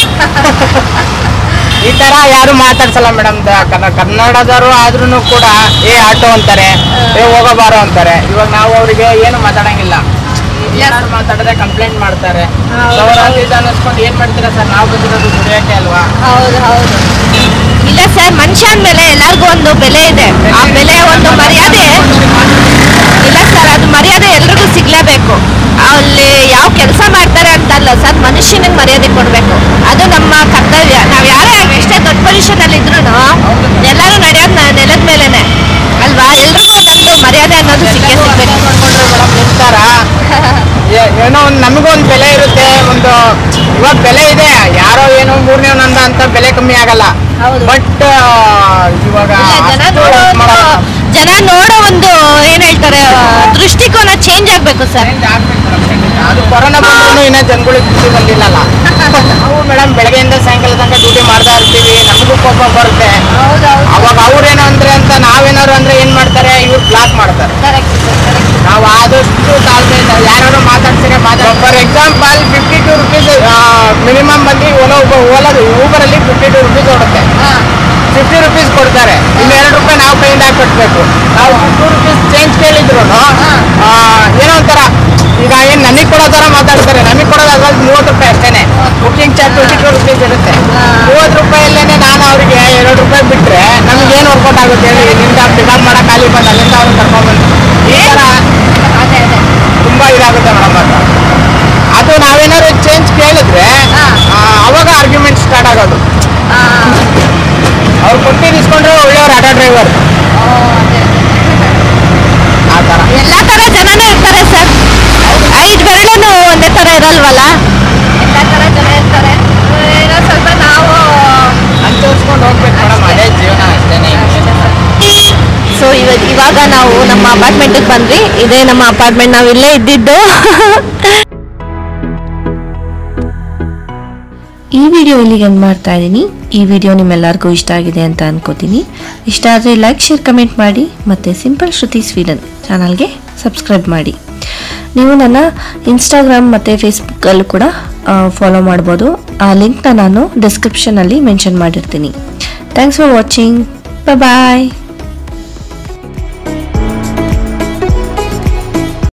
ಈ ತರ ಯಾರು ಮಾತಾಡ್ಸಲ್ಲ ಮೇಡಮ್ ಕನ್ನಡದವರು ಆದ್ರೂ ಕೂಡ ಏ ಆಟೋ ಅಂತಾರೆ ಏ ಹೋಗಬಾರೋ ಅಂತಾರೆ ಇವಾಗ ನಾವು ಅವರಿಗೆ ಏನು ಮಾತಾಡಂಗಿಲ್ಲ ಏನಾದ್ರು ಮಾತಾಡಿದ್ರೆ ಕಂಪ್ಲೇಂಟ್ ಮಾಡ್ತಾರೆ ಹೌದು, So ಅವ್ರು ಹೌದು. ಅದು ಇದು ಅನ್ನಿಸ್ಕೊಂಡು ಏನ್ ಮಾಡ್ತೀರಾ ಸರ್ ನಾವು ಬಂದಿರೋದು ದುಡಿಯೋಕೆ ಅಲ್ವಾ ಹೌದು ಹೌದು ಇಲ್ಲ ಸರ್ ಮನುಷ್ಯ ಅಂದ್ಮೇಲೆ ಎಲ್ಲರಿಗೂ ಒಂದು ಬೆಲೆ ಇದೆ ಆ ಬೆಲೆ ಒಂದು ಮರ್ಯಾದೆ ಇಲ್ಲ ಸರ್ ಅದು ಮರ್ಯಾದೆ ಎಲ್ರಿಗೂ ಸಿಗ್ಲೇಬೇಕು ಅಲ್ಲಿ ಯಾವ ಕೆಲಸ ಮಾಡ್ತಾರೆ ಅಂತಲ್ಲ ಸರ್ ಮನುಷ್ಯನಿಗೆ ಮರ್ಯಾದೆ ಕೊಡಬೇಕು ಅದು ನಮ್ಮ ಕರ್ತವ್ಯ ನಾವು ಯಾರೇ ಆಗ್ಲಿ, ಎಷ್ಟೇ ದೊಡ್ಡ ಪೊಸಿಷನ್ ಅಲ್ಲಿ ಇದ್ರು ಎಲ್ಲರೂ ನಡೆಯೋದು ನ- ನೆಲದ ಮೇಲೆನೆ ಅಲ್ವಾ ಎಲ್ರಿಗೂ ಒಂದೊಂದು ಮರ್ಯಾದೆ ಅನ್ನೋದು ಸಿಕ್ಕೇ ಸಿಗ್ಬೇಕು ನೋಡ್ಕೊಂಡ್ರೆ ಮೇಡಮ್ ನಿಂತಾರ ಏ- ಏನೋ ಒಂದು ನಮಗೂ ಒಂದು ಬೆಲೆ ಇರುತ್ತೆ ಒಂದು ಇವಾಗ ಬೆಲೆ ಇದೆ ಯಾರೋ ಏನೋ ಮೂರನೇ ನಂದ ಅಂತ ಬೆಲೆ ಕಮ್ಮಿ ಆಗಲ್ಲ ಹೌದು. ಬಟ್ ಇವಾಗ ಇಲ್ಲ, ಜನ ಅಷ್ಟು ನೋಡೋ ಇದು ಒಂದು ಮಾಡಲ್ಲ. ಜನ ನೋಡೋ ಒಂದು ಏನ್ ಹೇಳ್ತಾರೆ ಆ, ದೃಷ್ಟಿಕೋನ ಚೇಂಜ್ ಆಗ್ಬೇಕು ಸರ್ Change ಆಗ್ಬೇಕು madam, ಖಂಡಿತ. ಅದು ಕೊರೋನಾ ಬಂದ್ರು ಇನ್ನ ಜನಗಳಿಗೆ ಬುದ್ಧಿ ಬಂದಿಲ್ಲಲ್ಲ ನಾವು ಮೇಡಮ್ ಬೆಳಗ್ಗೆಯಿಂದ ಸಾಯಂಕಾಲ ತನಕ ಡ್ಯೂಟಿ ಮಾಡ್ತಾ ಇರ್ತೀವಿ ನಮಗೂ ಕೋಪ ಬರುತ್ತೆ ಅವಾಗ ಅವ್ರೇನೋ ಅಂದ್ರೆ ಅಂತ ನಾವೇನಾದ್ರು ಅಂದ್ರೆ ಏನ್ ಮಾಡ್ತಾರೆ ಇವ್ರು ಬ್ಲಾಕ್ ಮಾಡ್ತಾರೆ ನಾವು ಆದಷ್ಟು ತಾಳ್ಮೆ ಯಾರು ಮಾತಾಡ್ತಾರೆ ಮಾತಾಡ for example fifty two rupees minimum ಬಂದು ಓಲಾ ಓಲಾ ಊಬರಲ್ಲಿ ಫಿಫ್ಟಿ ಟು ರುಪೀಸ್ ಓಡುತ್ತೆ ಫಿಫ್ಟಿ ರುಪೀಸ್ ಕೊಡ್ತಾರೆ ಇನ್ನು ಎರಡು ರೂಪಾಯಿ ನಾವು ಕೈಯಿಂದ ಹಾಕಿ ನಾವು ಟೂ ರುಪೀಸ್ ಚೇಂಜ್ ಕೇಳಿದ್ರು ಏನೋ ಒಂಥರ ಈಗ ಏನು ನನಗೆ ಕೊಡೋ ಥರ ಮಾತಾಡ್ತಾರೆ ನಮಗೆ ಕೊಡೋದು ಮೂವತ್ತು ರೂಪಾಯಿ ಅಷ್ಟೇನೆ booking charge twenty two rupees ಇರುತ್ತೆ ಮೂವತ್ತು ರೂಪಾಯಲ್ಲೇ ನಾನು ಅವರಿಗೆ ಎರಡು ರೂಪಾಯಿ ಬಿಟ್ಟರೆ ನಮ್ಗೆ ಏನು ವರ್ಕೌಟ್ ಆಗುತ್ತೆ ಹೇಳಿ ಇಲ್ಲಿಂದ ಪಿಕಪ್ ಮಾಡೋ ಖಾಲಿ ಬಂದು ಅಲ್ಲಿಂದ ಅವ್ರು ಕರ್ಕೊಂಡ್ಬಂದು ಈ ಥರ ಅದೇ ಅದೇ ತುಂಬ ಇದಾಗುತ್ತೆ ಮೇಡಮ್ ಅದು ಅದು ನಾವೇನಾದ್ರು ಚೇಂಜ್ ಕೇಳಿದ್ರೆ ಆ, ಅವಾಗ ಆರ್ಗ್ಯುಮೆಂಟ್ ಸ್ಟಾರ್ಟ್ ಆಗೋದು ಆ, ಅವ್ರು ಕೊಟ್ಟಿದ್ದು ಇಸ್ಕೊಂಡ್ರೆ ಒಳ್ಳೆಯವ್ರು ಆಟೋ ಡ್ರೈವರ್ ಓ, ಅದೇ ಆ ಥರ ಎಲ್ಲಾ ತರ ಜನನೂ ಇರ್ತಾರೆ ಸರ್ ಐದು ಬೆರಳನ್ನು ಒಂದೇ ತರ ಇರಲ್ಲ ಇವಾಗ ನಾವು ನಮ್ಮ ಅಪಾರ್ಟ್ಮೆಂಟಿಗೆ ಬಂದ್ವಿ ಇದೇ ನಮ್ಮ ಅಪಾರ್ಟ್ಮೆಂಟ್ ನಾವು ಇಲ್ಲೇ ಇದ್ದಿದ್ದು ಈ ವಿಡಿಯೋ ಇಲ್ಲಿಗೆ ಎಂಡ್ ಮಾಡ್ತಾ ಇದ್ದೀನಿ ಈ ವಿಡಿಯೋ ನಿಮ್ಮೆಲ್ಲರಿಗೂ ಇಷ್ಟ ಆಗಿದೆ ಅಂತ ಅನ್ಕೋತೀನಿ ಇಷ್ಟ ಆದರೆ ಲೈಕ್ ಶೇರ್ ಕಮೆಂಟ್ ಮಾಡಿ ಮತ್ತು ಸಿಂಪಲ್ ಶ್ರುತಿ ಸ್ವೀಡನ್ ಚಾನಲ್ಗೆ ಸಬ್ಸ್ಕ್ರೈಬ್ ಮಾಡಿ ನೀವು ನನ್ನ ಇನ್ಸ್ಟಾಗ್ರಾಮ್ ಮತ್ತು ಫೇಸ್ಬುಕ್ಕಲ್ಲೂ ಕೂಡ ಫಾಲೋ ಮಾಡ್ಬೋದು ಆ ಲಿಂಕ್ನ ನಾನು ಡಿಸ್ಕ್ರಿಪ್ಷನಲ್ಲಿ ಮೆನ್ಷನ್ ಮಾಡಿರ್ತೀನಿ ಥ್ಯಾಂಕ್ಸ್ ಫಾರ್ ವಾಚಿಂಗ್ ಬಾಯ್